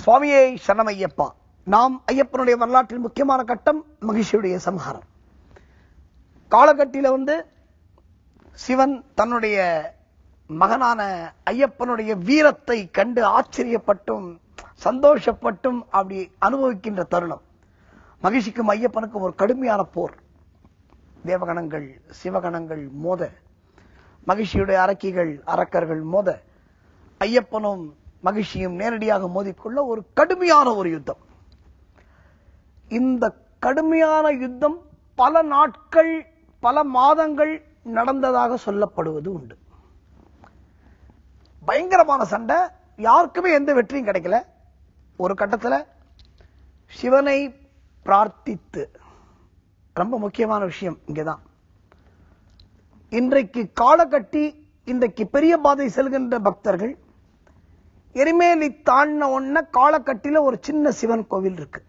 சுவாமியே சரணம் ஐயப்பா நாம் ஐயப்பனுடைய வரலாற்றில் முக்கியமான கட்டம் மகிழ்ச்சியுடைய சம்ஹாரம் காலகட்டில வந்து சிவன் தன்னுடைய மகனான ஐயப்பனுடைய வீரத்தை கண்டு ஆச்சரியப்பட்டும் சந்தோஷப்பட்டும் அப்படி அனுபவிக்கின்ற தருணம் மகிழ்ச்சிக்கும் ஐயப்பனுக்கும் ஒரு கடுமையான போர் தேவகணங்கள் சிவகணங்கள் மோத மகிழ்ச்சியுடைய அரக்கிகள் அரக்கர்கள் மோத ஐயப்பனும் மகிழ்ச்சியும் நேரடியாக மோதிக்கொள்ள ஒரு கடுமையான ஒரு யுத்தம் இந்த கடுமையான யுத்தம் பல நாட்கள் பல மாதங்கள் நடந்ததாக சொல்லப்படுவது உண்டு பயங்கரமான சண்டை யாருக்குமே எந்த வெற்றியும் கிடைக்கல ஒரு கட்டத்துல சிவனை பிரார்த்தித்து ரொம்ப முக்கியமான விஷயம் இங்கதான் இன்றைக்கு காலகட்டி இன்றைக்கு பெரிய பாதை செல்கின்ற பக்தர்கள் எரிமேலி தாண்டின உடனே காலக்கட்டில ஒரு சின்ன சிவன் கோவில் இருக்கு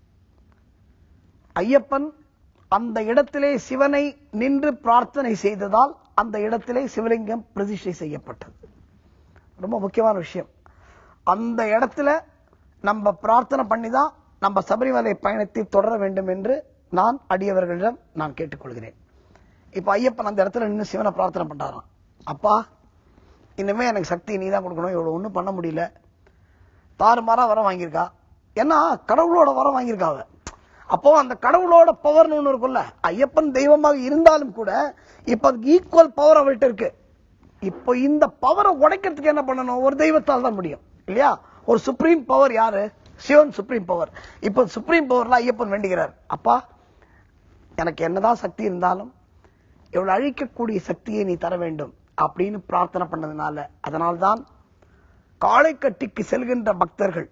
ஐயப்பன் அந்த இடத்திலே சிவனை நின்று பிரார்த்தனை செய்ததால் அந்த இடத்திலே சிவலிங்கம் பிரதிஷ்டை செய்யப்பட்டது ரொம்ப முக்கியமான விஷயம் அந்த இடத்துல நம்ம பிரார்த்தனை பண்ணி தான் நம்ம சபரிமலை பயணத்தை தொடர வேண்டும் என்று நான் அடியவர்களிடம் நான் கேட்டுக்கொள்கிறேன் இப்ப ஐயப்பன் அந்த இடத்துல நின்று சிவனை பிரார்த்தனை பண்றாராம் அப்பா இனிமே எனக்கு சக்தி நீ தான் கொடுக்கணும் இவ்வளவு ஒண்ணும் பண்ண முடியல தாறுமாறா வரம் வாங்கியிருக்கா ஏன்னா கடவுளோட வரம் வாங்கியிருக்கா அவ அப்போ அந்த கடவுளோட பவர்னு ஒண்ணு இருக்கும்ல ஐயப்பன் தெய்வமாக இருந்தாலும் கூட இப்ப அதுக்கு ஈக்குவல் பவர் அவள்கிட்ட இருக்கு இப்போ இந்த பவரை உடைக்கிறதுக்கு என்ன பண்ணணும் ஒரு தெய்வத்தால் தான் முடியும் இல்லையா ஒரு சுப்ரீம் பவர் யாரு சிவன் சுப்ரீம் பவர் இப்போ சுப்ரீம் பவர்ல ஐயப்பன் வேண்டுகிறார் அப்பா எனக்கு என்னதான் சக்தி இருந்தாலும் இவ்வளவு அழிக்கக்கூடிய சக்தியை நீ தர வேண்டும் அப்படின்னு பிரார்த்தனை பண்ணதுனால அதனால்தான் காளைக்கட்டிக்கு செல்கின்ற பக்தர்கள்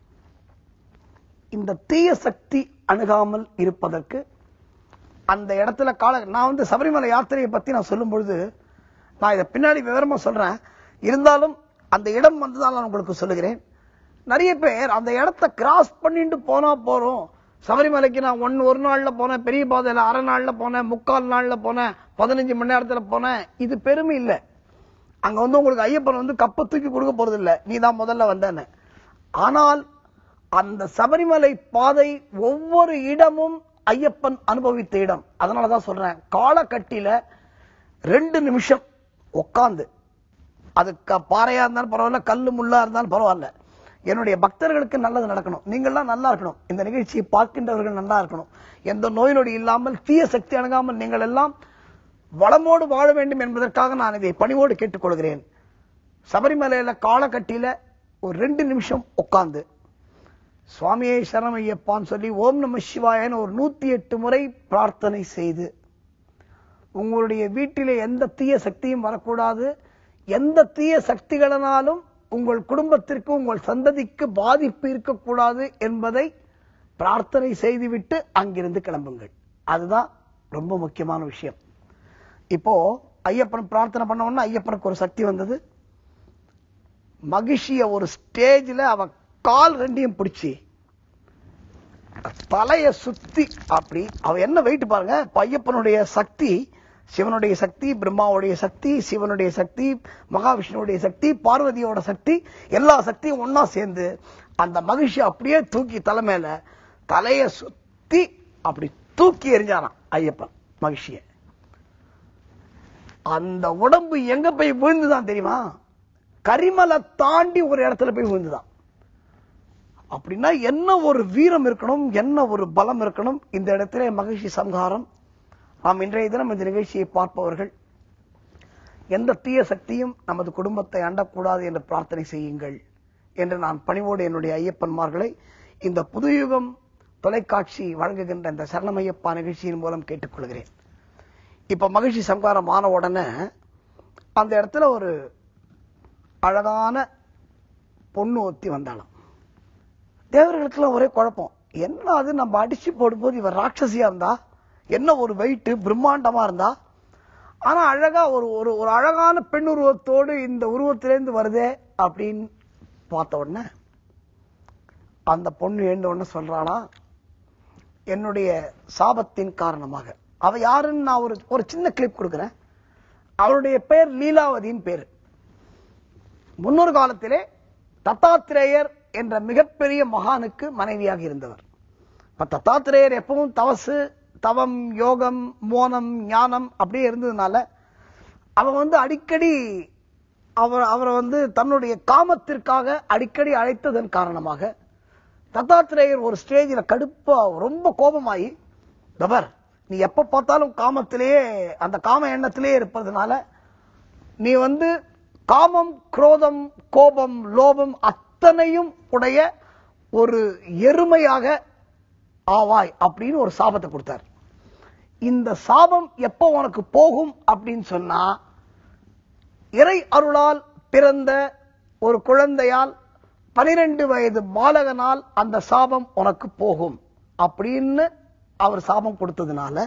இந்த தீய சக்தி அணுகாமல் இருப்பதற்கு அந்த இடத்துல கால நான் வந்து சபரிமலை யாத்திரையை பத்தி நான் சொல்லும் பொழுது நான் இதை பின்னாடி விவரமா சொல்றேன் இருந்தாலும் அந்த இடம் வந்துதான் நான் உங்களுக்கு சொல்லுகிறேன் நிறைய பேர் அந்த இடத்தை கிராஸ் பண்ணிட்டு போனா போறோம் சபரிமலைக்கு நான் ஒன் ஒரு நாள்ல போனேன் பெரிய பாதையில அரை நாள்ல போனேன் முக்கால் நாள்ல போனேன் பதினஞ்சு மணி நேரத்துல போனேன் இது பெருமை இல்ல அங்க வந்து உங்களுக்கு ஐயப்பன் வந்து கப்பை தூக்கி கொடுக்க போறது இல்ல நீ தான் முதல்ல வந்தேன்னு ஆனால் அந்த சபரிமலை பாதை ஒவ்வொரு இடமும் ஐயப்பன் அனுபவித்த இடம் அதனாலதான் சொல்றேன் காலக்கட்டில ரெண்டு நிமிஷம் உட்கார்ந்து அது க- பாறையா இருந்தாலும் பரவாயில்ல கல்லு முள்ளா இருந்தாலும் பரவாயில்ல என்னுடைய பக்தர்களுக்கு நல்லது நடக்கணும் நீங்கள்லாம் நல்லா இருக்கணும் இந்த நிகழ்ச்சியை பார்க்கின்றவர்கள் நல்லா இருக்கணும் எந்த நோய் நொடி இல்லாமல் தீய சக்தி அணுகாமல் நீங்கள் எல்லாம் வளமோடு வாழ வேண்டும் என்பதற்காக நான் இதை பணிவோடு கேட்டுக்கொள்கிறேன் சபரிமலையில காலக்கட்டில ஒரு ரெண்டு நிமிஷம் உட்கார்ந்து சுவாமியே சரணமையப்பான்னு சொல்லி ஓம் நம சிவாயன்னு ஒரு நூத்தி எட்டு முறை பிரார்த்தனை செய்து உங்களுடைய வீட்டிலே எந்த தீய சக்தியும் வரக்கூடாது எந்த தீய சக்திகளினாலும் உங்கள் குடும்பத்திற்கு உங்கள் சந்ததிக்கு பாதிப்பு இருக்கக்கூடாது என்பதை பிரார்த்தனை செய்துவிட்டு அங்கிருந்து கிளம்புங்கள் அதுதான் ரொம்ப முக்கியமான விஷயம் இப்போ ஐயப்பன் பிரார்த்தனை பண்ண உடனே ஐயப்பனுக்கு ஒரு சக்தி வந்தது மகிழ்ச்சிய ஒரு ஸ்டேஜ்ல அவ கால் ரெண்டையும் பிடிச்சி தலைய சுத்தி அப்படி அவ என்ன வெயிட் பாருங்க இப்ப ஐயப்பனுடைய சக்தி சிவனுடைய சக்தி பிரம்மாவுடைய சக்தி சிவனுடைய சக்தி மகாவிஷ்ணுவுடைய சக்தி பார்வதியோட சக்தி எல்லா சக்தியும் ஒன்னா சேர்ந்து அந்த மகிழ்ச்சி அப்படியே தூக்கி தலை மேல தலைய சுத்தி அப்படி தூக்கி எறிஞ்சாராம் ஐயப்பன் மகிழ்ச்சிய அந்த உடம்பு எங்க போய் விழுந்துதான் தெரியுமா கரிமலை தாண்டி ஒரு இடத்துல போய் விழுந்துதான் அப்படின்னா என்ன ஒரு வீரம் இருக்கணும் என்ன ஒரு பலம் இருக்கணும் இந்த இடத்திலே மகிழ்ச்சி சம்ஹாரம் நாம் இன்றைய தினம் இந்த நிகழ்ச்சியை பார்ப்பவர்கள் எந்த தீய சக்தியும் நமது குடும்பத்தை அண்டக்கூடாது என்று பிரார்த்தனை செய்யுங்கள் என்று நான் பணிவோடு என்னுடைய ஐயப்பன்மார்களை இந்த புதுயுகம் தொலைக்காட்சி வழங்குகின்ற இந்த சரணமையப்பா நிகழ்ச்சியின் மூலம் கேட்டுக்கொள்கிறேன் இப்ப மகிழ்ச்சி சம்ஹாரம் ஆன உடனே அந்த இடத்துல ஒரு அழகான பொண்ணு ஒத்தி வந்தாலும் தேவர்களுக்கெல்லாம் ஒரே குழப்பம் என்ன அது நம்ம அடிச்சு போடும்போது இவர் ராட்சசியா இருந்தா என்ன ஒரு வெயிட் பிரம்மாண்டமா இருந்தா ஆனா அழகா ஒரு ஒரு ஒரு அழகான பெண் உருவத்தோடு இந்த உருவத்திலேருந்து வருதே அப்படின்னு பார்த்த உடனே அந்த பொண்ணு எழுந்த உடனே சொல்றானா என்னுடைய சாபத்தின் காரணமாக அவ யாருன்னு நான் ஒரு ஒரு சின்ன கிளிப் கொடுக்கிறேன் அவளுடைய பெயர் லீலாவதியின் பேரு முன்னொரு காலத்திலே தத்தாத்திரேயர் என்ற மிகப்பெரிய மகானுக்கு மனைவியாக இருந்தவர் இப்ப தத்தாத்திரேயர் எப்பவும் தவசு தவம் யோகம் மோனம் ஞானம் அப்படியே இருந்ததுனால அவன் வந்து அடிக்கடி அவர் அவரை வந்து தன்னுடைய காமத்திற்காக அடிக்கடி அழைத்ததன் காரணமாக தத்தாத்திரேயர் ஒரு ஸ்டேஜில் கடுப்பா ரொம்ப கோபமாயி தபர் நீ எப்ப பார்த்தாலும் காமத்திலேயே அந்த காம எண்ணத்திலேயே இருப்பதனால நீ வந்து காமம் குரோதம் கோபம் லோபம் அத்தனையும் உடைய ஒரு எருமையாக ஆவாய் அப்படின்னு ஒரு சாபத்தை கொடுத்தார் இந்த சாபம் எப்போ உனக்கு போகும் அப்படின்னு சொன்னா இறை அருளால் பிறந்த ஒரு குழந்தையால் பனிரெண்டு வயது பாலகனால் அந்த சாபம் உனக்கு போகும் அப்படின்னு அவர் சாபம் கொடுத்ததுனால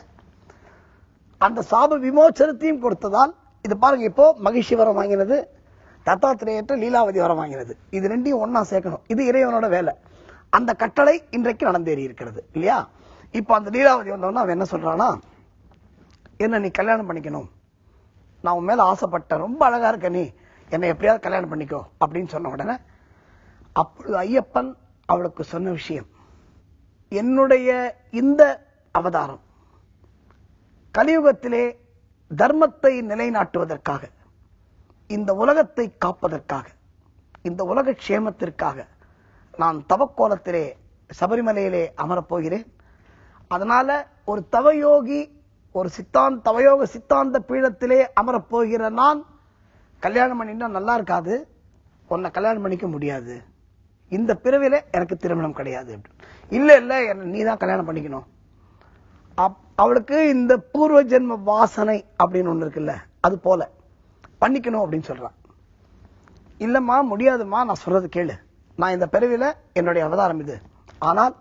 அந்த சாப விமோச்சனத்தையும் கொடுத்ததால் இது பாருங்க இப்போ மகிழ்ச்சி வரம் வாங்கினது தத்தாத்திரேயற்ற லீலாவதி வரம் வாங்கினது இது ரெண்டையும் ஒண்ணா சேர்க்கணும் இது இறைவனோட வேலை அந்த கட்டளை இன்றைக்கு நடந்தேறி இருக்கிறது இல்லையா இப்போ அந்த லீலாவதி வந்தவொன்னா அவன் என்ன சொல்றானா என்ன நீ கல்யாணம் பண்ணிக்கணும் நான் உன் மேல ஆசைப்பட்டேன் ரொம்ப அழகா இருக்க நீ என்னை எப்படியாவது கல்யாணம் பண்ணிக்கோ அப்படின்னு சொன்ன உடனே அப்பொழுது ஐயப்பன் அவளுக்கு சொன்ன விஷயம் என்னுடைய இந்த அவதாரம் கலியுகத்திலே தர்மத்தை நிலைநாட்டுவதற்காக இந்த உலகத்தை காப்பதற்காக இந்த உலக க்ஷேமத்திற்காக நான் தவக்கோலத்திலே சபரிமலையிலே அமரப் போகிறேன் அதனால ஒரு தவயோகி ஒரு சித்தாந்த தவயோக சித்தாந்த பீடத்திலே அமரப் போகிற நான் கல்யாணம் பண்ணினா நல்லா இருக்காது உன்னை கல்யாணம் பண்ணிக்க முடியாது இந்த பிறவில எனக்கு திருமணம் கிடையாது இல்ல இல்ல என்ன நீ தான் கல்யாணம் பண்ணிக்கணும் அப்- அவளுக்கு இந்த பூர்வ ஜென்ம வாசனை அப்படின்னு ஒண்ணு இருக்குல்ல அது போல பண்ணிக்கணும் அப்படின்னு சொல்றான் இல்லம்மா முடியாதும்மா நான் சொல்றது கேளு நான் இந்த பிறவில என்னுடைய அவதாரம் இது ஆனால்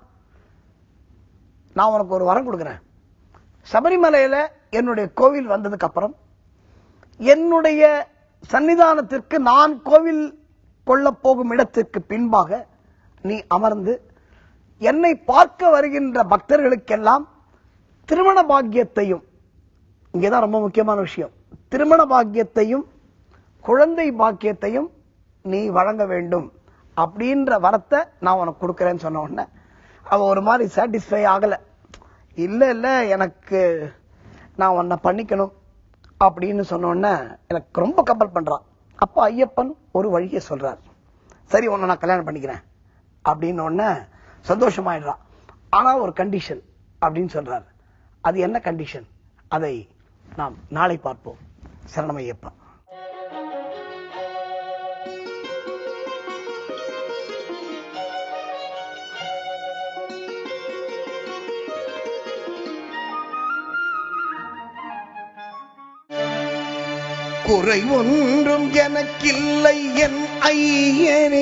நான் உனக்கு ஒரு வரம் கொடுக்குறேன் சபரிமலையில என்னுடைய கோவில் வந்ததுக்கு அப்புறம் என்னுடைய சன்னிதானத்திற்கு நான் கோவில் கொள்ளப் போகும் இடத்திற்கு பின்பாக நீ அமர்ந்து என்னை பார்க்க வருகின்ற பக்தர்களுக்கெல்லாம் திருமண பாக்கியத்தையும் இங்கதான் ரொம்ப முக்கியமான விஷயம் திருமண பாக்கியத்தையும் குழந்தை பாக்கியத்தையும் நீ வழங்க வேண்டும் அப்படின்ற வரத்தை நான் உனக்கு கொடுக்கறேன்னு சொன்ன உடனே அவ ஒரு மாதிரி சாட்டிஸ்ஃபை ஆகல இல்ல இல்ல எனக்கு நான் உன்னை பண்ணிக்கணும் அப்படின்னு சொன்ன உடனே எனக்கு ரொம்ப கம்பல் பண்றான் அப்ப ஐயப்பன் ஒரு வழியை சொல்றார் சரி உன்னை நான் கல்யாணம் பண்ணிக்கிறேன் அப்படின்னு உடனே சந்தோஷமாயிடுறான் ஆனா ஒரு கண்டிஷன் அப்படின்னு சொல்றார் அது என்ன கண்டிஷன் அதை நாம் நாளை பார்ப்போம் சரணம் ஐயப்பா குறை ஒன்றும் எனக்கில்லை என் ஐயனே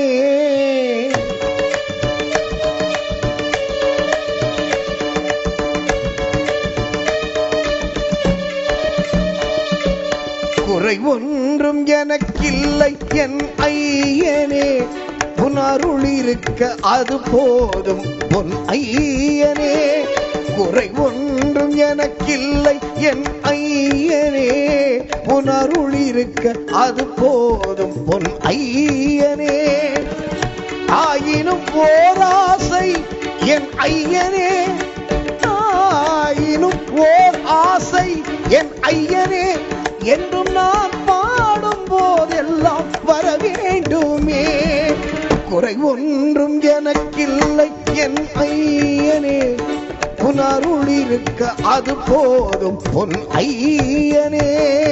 குறை ஒன்றும் எனக்கில்லை என் ஐயனே புனருள் இருக்க அது போதும் பொன் ஐயனே குறை ஒன்றும் எனக்கில்லை என் ஐயனே புனருள் இருக்க அது போதும் பொன் ஐயனே ஆயினும் போராசை என் ஐயனே ஆயினும் ஓர் ஆசை என் ஐயனே என்றும் நான் பாடும் போதெல்லாம் வர வேண்டுமே குறை ஒன்றும் எனக்கில்லை என் ஐயனே புனருள் இருக்க அது போதும் பொன் ஐயனே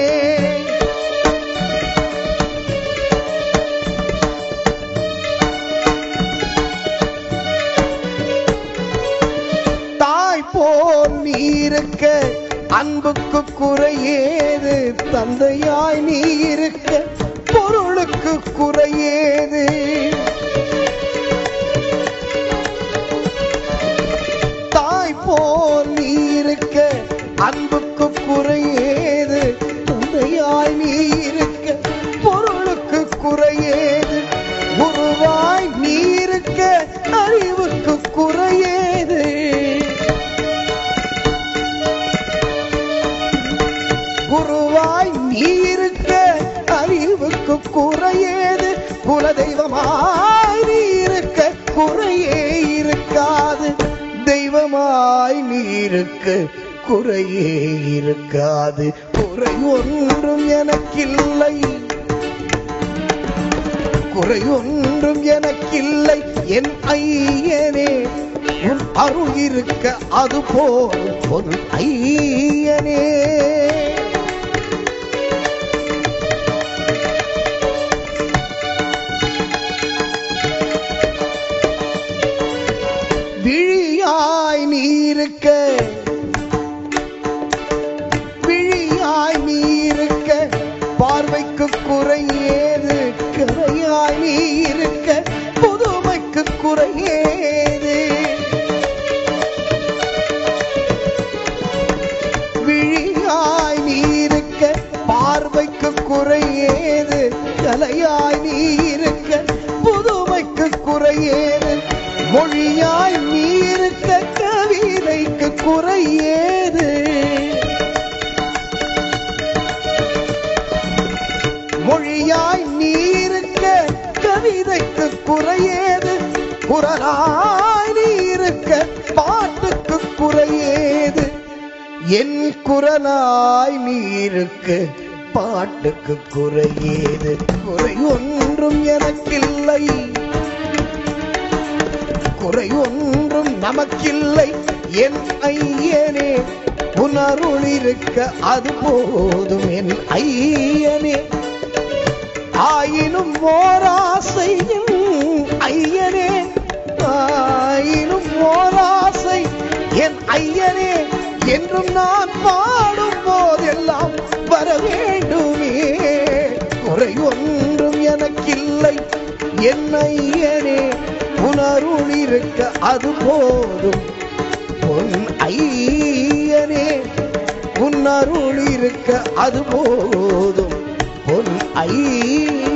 தாய் போல் நீ இருக்க அன்புக்கு குறையேது தந்தையாய் நீ இருக்க பொருளுக்கு குறையேது தாய் போல் நீ இருக்க அன்புக்கு குறையேது தந்தையாய் நீ இருக்க பொருளுக்கு குறையேது குருவாய் நீ இருக்க அறிவுக்கு குறையேது குருவாய் நீ இருக்க அறிவுக்கு குறையேது குலதெய்வமாய் நீ இருக்க குறையே இருக்காது தெய்வமாய் நீருக்கு குறையே இருக்காது குறை ஒன்றும் எனக்கில்லை குறை ஒன்றும் எனக்கில்லை என் ஐயனே உன் அருள் இருக்க அது போல் பொன் ஐயனே விழியாய் நீருக்க விழியாய் நீருக்க பார்வைக்கு குறை ஏது கரையாய் நீருக்க புதுமைக்கு குறை ஏது விழியாய் நீருக்க பார்வைக்கு குறை ஏது கலையாய் நீருக்க புதுமைக்கு குறை ஏது மொழியாய் நீருக்க கவிதைக்கு குறை ஏது மொழியாய் நீருக்க கவிதைக்கு குறையேது குரலாய் நீருக்க பாட்டுக்கு குறையேது என் குரலாய் நீருக்கு பாட்டுக்கு குறையேது குறை ஒன்றும் எனக்கில்லை குறை ஒன்றும் நமக்கில்லை என் ஐயனே உணருள் இருக்க அது போதும் என் ஐயனே ஆயினும் ஓராசையும் ஐயனே ஆயினும் ஓராசை என் ஐயனே என்றும் நான் பாடும் போதெல்லாம் வர வேண்டுமே குறை ஒன்றும் எனக்கில்லை என் ஐயனே உணருள் இருக்க அது போதும் பொன் ஐயனே உன் அருள் இருக்க அது போதும் பொன் ஐ